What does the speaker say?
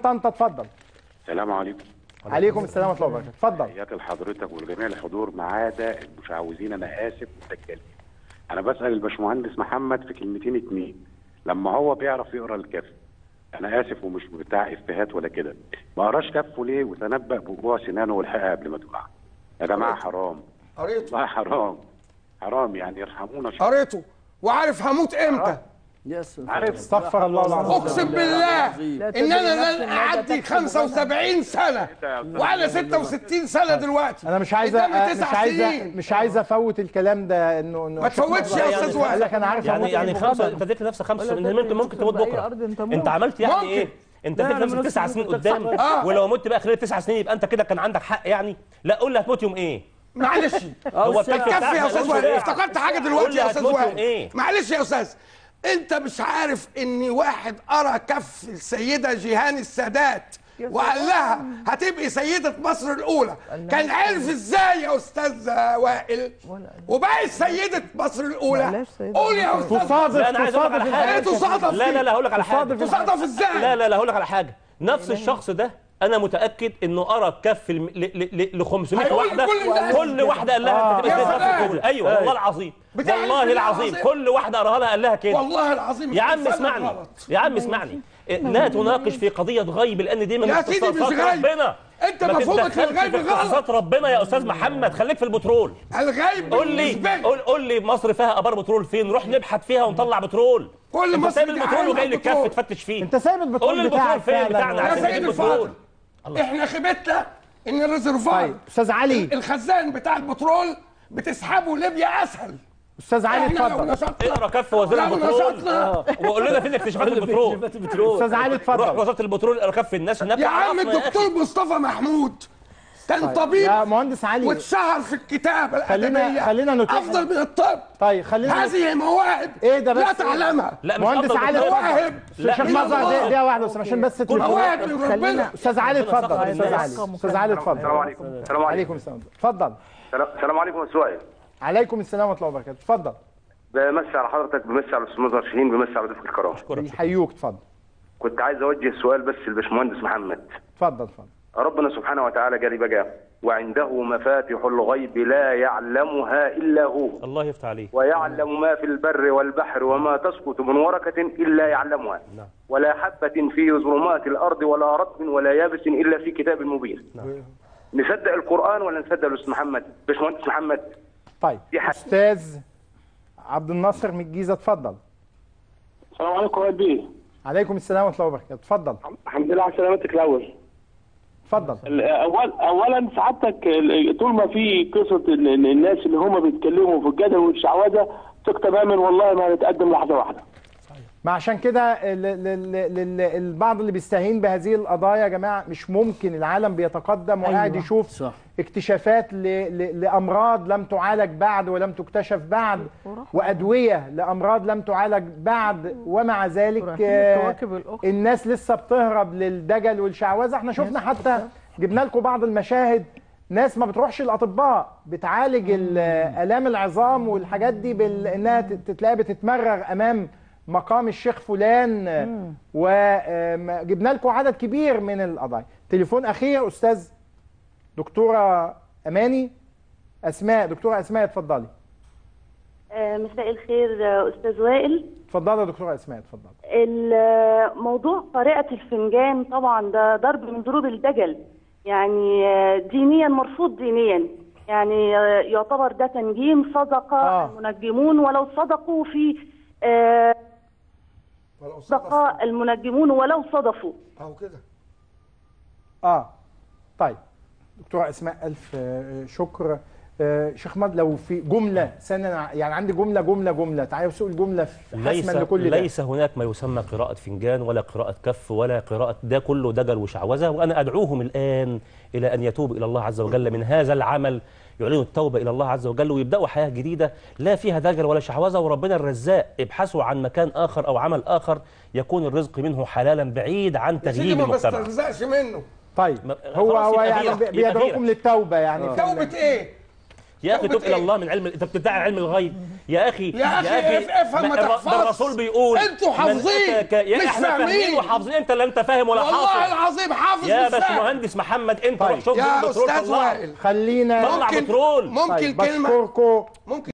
طنطا اتفضل السلام عليكم عليكم السلام ورحمه الله وبركاته اتفضل تحياتي لحضرتك ولجميع الحضور ما عدا المشعوذين انا اسف والدجالين انا بسال الباشمهندس محمد في كلمتين اتنين لما هو بيعرف يقرا الكف انا اسف ومش بتاع افيهات ولا كده ما قراش كفه ليه وتنبأ بوقوع سنانه والحقها قبل ما تقع يا جماعه حرام قريته والله حرام حرام يعني يرحمونا شويه قريته وعارف هموت امتى عارف استغفر الله العظيم اقسم بالله ان انا لن اعدي 75 سنه وانا 66 سنه دلوقتي انا مش عايز قدامي مش تسع عايز سنين مش عايز افوت الكلام ده انه انه ما تفوتش يا استاذ قال وائل لك انا عارف يعني هموت يعني إمتى. خمسه انت اديت لنفسك خمسه من ممكن ممكن تموت بأي بكره أرض أنت موت. انت عملت يعني ممكن. ايه؟ انت لا، اديت أنا لنفسك من تسع نفسي سنين ممكن قدام آه. ولو مت بقى خلال التسع سنين يبقى انت كده كان عندك حق يعني لا قول لي هتموت يوم ايه؟ معلش هو الساعة. الكف كفي بتاعك يا ما استاذ قالش وائل إيه؟ افتكرت حاجه قول دلوقتي لي يا استاذ هتموت يوم وائل ايه؟ معلش يا استاذ انت مش عارف ان واحد قرا كف السيده جيهان السادات وقال لها هتبقي سيدة مصر الأولى كان عرف ازاي يا أستاذ وائل وبقت سيدة مصر الأولى معلش سيدة قول يا أستاذ تصادف لا انا عايز اقول لك تصادف على حاجه إيه تصادف لا لا لا هقول لك على حاجه تصادف تصادف ازاي لا لا لا هقول لك على حاجه نفس الشخص ده انا متاكد انه قرا كف الم... ل... ل... ل... 500 هيقول واحده لكل الناس. كل واحده قال لها آه. انت تبقى يا سيدة سلام. مصر الأولى. ايوه والله العظيم بتعرف والله بالله العظيم العظيم. كل واحده قراها لها قال لها كده والله العظيم يا عم الإنسان اسمعني غلط. يا عم اسمعني لا تناقش في قضيه غيب لان دي من يا سيدي مش اختصاصات غيب. ربنا أنت ما مفهومك تتدخلش للغيب في غلط. اختصاصات ربنا يا استاذ محمد خليك في البترول الغيب قول لي بالنسبة لي. قول, قول لي مصر فيها ابار بترول فين نروح نبحث فيها ونطلع بترول كل انت مصر سايب دي البترول عايزة وجاي للكف بترول. تفتش فيه انت سايب قول البترول لي البترول بتاعك فين فعلا بتاعنا يا عايزين سيد نجيب الفاضل بترول احنا خيبتنا ان الريزرفوار طيب استاذ علي الخزان بتاع البترول بتسحبه ليبيا اسهل استاذ علي احنا لو اتفضل نشطنا اقرا كف وزير لو البترول نشطنا وقول لنا فين اكتشافات البترول استاذ علي روح اتفضل وزاره البترول اقرا كف الناس هناك يا عم عرفنا يا الدكتور أخي. مصطفى محمود كان طبيب يا مهندس علي واتشهر في الكتابه خلينا- الادبيه خلينا نتيح- افضل من الطب طيب خلينا هذه مواهب إيه ده لا بس؟ تعلمها لا مش مهندس أفضل علي دكتور. مواهب لا، شيخ مش مظهر أفضل. دقيقة دقيقة واحدة بس عشان بس التليفون مواهب من ربنا خلينا استاذ علي اتفضل سخر استاذ علي الناس. استاذ علي السلام اتفضل عليكم السلام عليكم عليكم السلام اتفضل السلام عليكم يا سؤال عليكم السلام ورحمة الله وبركاته اتفضل بمسي على حضرتك بمسي على الاستاذ مظهر شاهين بمسي على ضيف الكرام بيحيوك اتفضل كنت عايز اوجه سؤال بس للباشمهندس محمد اتفضل اتفضل ربنا سبحانه وتعالى قال بقى وعنده مفاتح الغيب لا يعلمها الا هو الله يفتح عليك ويعلم ما في البر والبحر وما تسقط من ورقة إلا يعلمها نعم. ولا حبة في ظلمات الأرض ولا رطب ولا يابس إلا في كتاب مبين نصدق القرآن ولا نصدق الأستاذ محمد باشمهندس محمد طيب دي حاجة. استاذ عبد الناصر من الجيزة اتفضل السلام عليكم يا بيه عليكم السلام ورحمة الله وبركاته اتفضل الحمد لله على سلامتك الاول اتفضل ال- اول اولا سعادتك ال- طول ما في قصه ال- ال- الناس اللي هم بيتكلموا في الجدل والشعوذه ثق تماما والله ما هنتقدم لحظه واحده ما عشان كده ال- ال- ال- ال- البعض اللي بيستهين بهذه القضايا يا جماعه مش ممكن العالم بيتقدم وقاعد أيوة، يشوف صح. اكتشافات ل- ل- لامراض لم تعالج بعد ولم تكتشف بعد وادويه لامراض لم تعالج بعد ومع ذلك ورايحين آه، الكواكب الأخرى. الناس لسه بتهرب للدجل والشعوذه احنا شفنا حتى جبنا لكم بعض المشاهد ناس ما بتروحش الاطباء بتعالج ال- الام العظام والحاجات دي بانها تلاقيها بتتمرغ امام مقام الشيخ فلان وجبنا لكم عدد كبير من القضايا تليفون اخير استاذ دكتوره اماني اسماء دكتوره اسماء اتفضلي آه، مساء الخير آه، استاذ وائل اتفضلي يا دكتوره اسماء اتفضلي الموضوع قارئة الفنجان طبعا ده ضرب من ضروب الدجل يعني آه، دينيا مرفوض دينيا يعني آه، يعتبر ده تنجيم صدق آه. المنجمون ولو صدقوا في آه، ولو صدق صدف المنجمون ولو صدفوا او كده اه طيب دكتوره اسماء الف آه، شكر آه، شيخ مد لو في جمله سنة يعني عندي جمله جمله جمله تعالوا سوق الجمله في ليس حسما لكل ده ليس هناك ما يسمى قراءة فنجان ولا قراءة كف ولا قراءة ده كله دجل وشعوذة وأنا أدعوهم الآن إلى أن يتوبوا إلى الله عز وجل من هذا العمل يعلنوا التوبة إلى الله عز وجل ويبدأوا حياة جديدة لا فيها دجل ولا شعوذة وربنا الرزاق ابحثوا عن مكان آخر أو عمل آخر يكون الرزق منه حلالا بعيد عن يا سيدي تغييب ما المجتمع بسترزقش منه طيب ما- هو خلاص هو يبقى يعني غيرة، بي- يبقى بيدعوكم غيرة. للتوبه يعني في توبة ال- ايه؟ يا اخي توبة تب الى إيه؟ الله من علم انت بتدعي علم الغيب يا اخي يا أخي اف- افهم ما الر- تحفظش. ده الرسول بيقول انتوا من حافظين، أتاك- يا مش احنا فاهمين فاهمين. وحافظين انت اللي انت فاهم ولا والله حافظ العظيم يا بالفعل. باشمهندس محمد انت طيب. روح شوف يا البترول استاذ طلعه. وائل خلينا طلع ممكن بترول ممكن طيب كلمه بشكركم ممكن